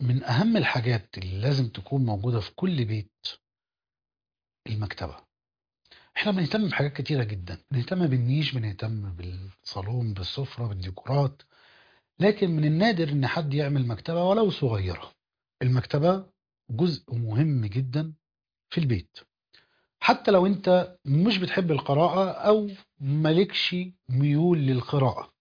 من أهم الحاجات اللي لازم تكون موجودة في كل بيت المكتبة احنا بنهتم بحاجات كتيرة جدا بنهتم بالنيش بنهتم بالصالون بالسفرة بالديكورات لكن من النادر ان حد يعمل مكتبة ولو صغيرة المكتبة جزء مهم جدا في البيت حتى لو انت مش بتحب القراءة او مالكش ميول للقراءة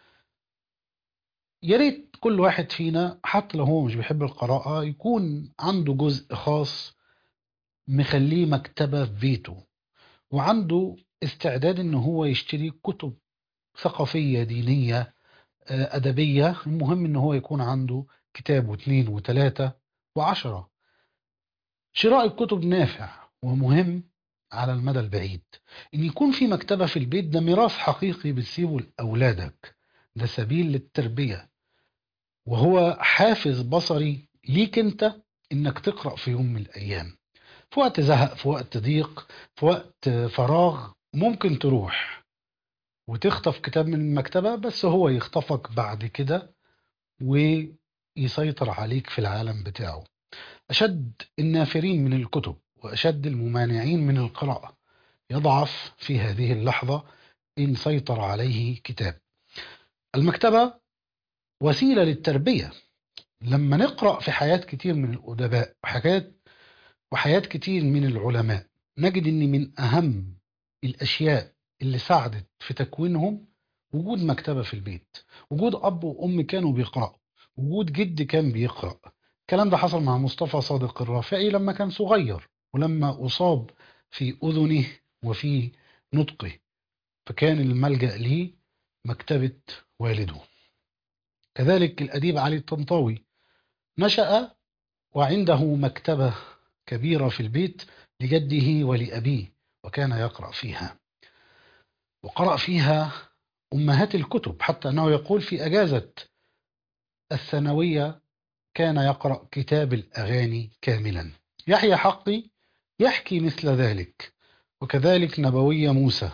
يا ريت كل واحد فينا حتى لو هو مش بيحب القراءة يكون عنده جزء خاص مخليه مكتبة في بيته وعنده استعداد ان هو يشتري كتب ثقافية دينية آه، أدبية المهم ان هو يكون عنده كتاب واثنين وثلاثة وعشرة شراء الكتب نافع ومهم على المدى البعيد ان يكون في مكتبة في البيت ده ميراث حقيقي بتسيبه لأولادك ده سبيل للتربية وهو حافز بصري ليك انت انك تقرأ في يوم من الايام في وقت زهق في وقت ضيق في وقت فراغ ممكن تروح وتخطف كتاب من المكتبة بس هو يخطفك بعد كده ويسيطر عليك في العالم بتاعه أشد النافرين من الكتب وأشد الممانعين من القراءة يضعف في هذه اللحظة إن سيطر عليه كتاب المكتبة وسيلة للتربية لما نقرأ في حياة كتير من الأدباء وحاجات وحياة كتير من العلماء نجد ان من اهم الاشياء اللي ساعدت في تكوينهم وجود مكتبة في البيت وجود اب وام كانوا بيقرأوا وجود جد كان بيقرأ الكلام ده حصل مع مصطفى صادق الرافعي لما كان صغير ولما اصاب في اذنه وفي نطقه فكان الملجأ ليه مكتبة والده كذلك الأديب علي الطنطاوي نشأ وعنده مكتبة كبيرة في البيت لجده ولأبيه وكان يقرأ فيها وقرأ فيها أمهات الكتب حتى أنه يقول في أجازة الثانوية كان يقرأ كتاب الأغاني كاملا يحيى حقي يحكي مثل ذلك وكذلك نبوية موسى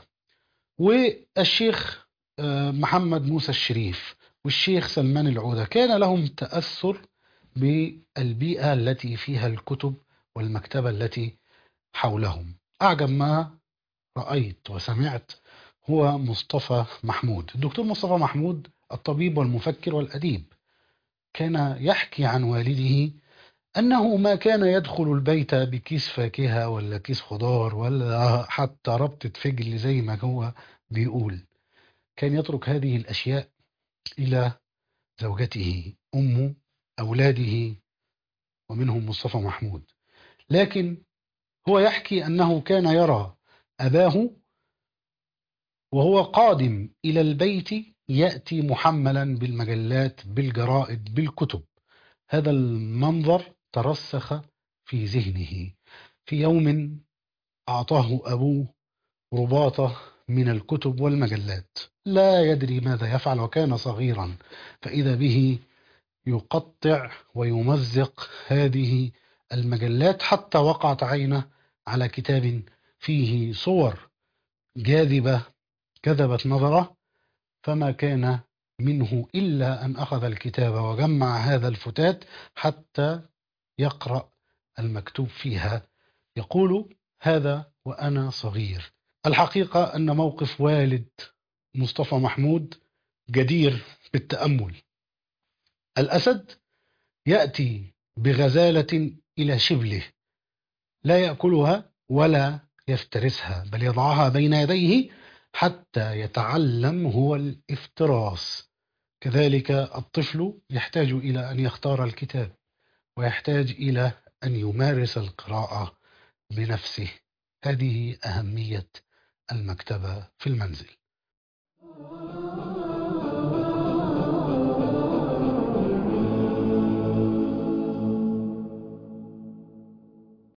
والشيخ آه، محمد موسى الشريف والشيخ سلمان العودة كان لهم تأثر بالبيئة التي فيها الكتب والمكتبة التي حولهم أعجب ما رأيت وسمعت هو مصطفى محمود الدكتور مصطفى محمود الطبيب والمفكر والأديب كان يحكي عن والده أنه ما كان يدخل البيت بكيس فاكهة ولا كيس خضار ولا حتى ربطة فجل زي ما هو بيقول كان يترك هذه الأشياء إلى زوجته أمه أولاده ومنهم مصطفى محمود لكن هو يحكي أنه كان يرى أباه وهو قادم إلى البيت يأتي محملا بالمجلات بالجرائد بالكتب هذا المنظر ترسخ في ذهنه في يوم أعطاه أبوه رباطة من الكتب والمجلات لا يدري ماذا يفعل وكان صغيرا فإذا به يقطع ويمزق هذه المجلات حتى وقعت عينه على كتاب فيه صور جاذبة كذبت نظره فما كان منه إلا أن أخذ الكتاب وجمع هذا الفتات حتى يقرأ المكتوب فيها يقول هذا وأنا صغير الحقيقة أن موقف والد مصطفى محمود جدير بالتأمل الأسد يأتي بغزالة إلى شبله لا يأكلها ولا يفترسها بل يضعها بين يديه حتى يتعلم هو الافتراس كذلك الطفل يحتاج إلى أن يختار الكتاب ويحتاج إلى أن يمارس القراءة بنفسه هذه أهمية المكتبة في المنزل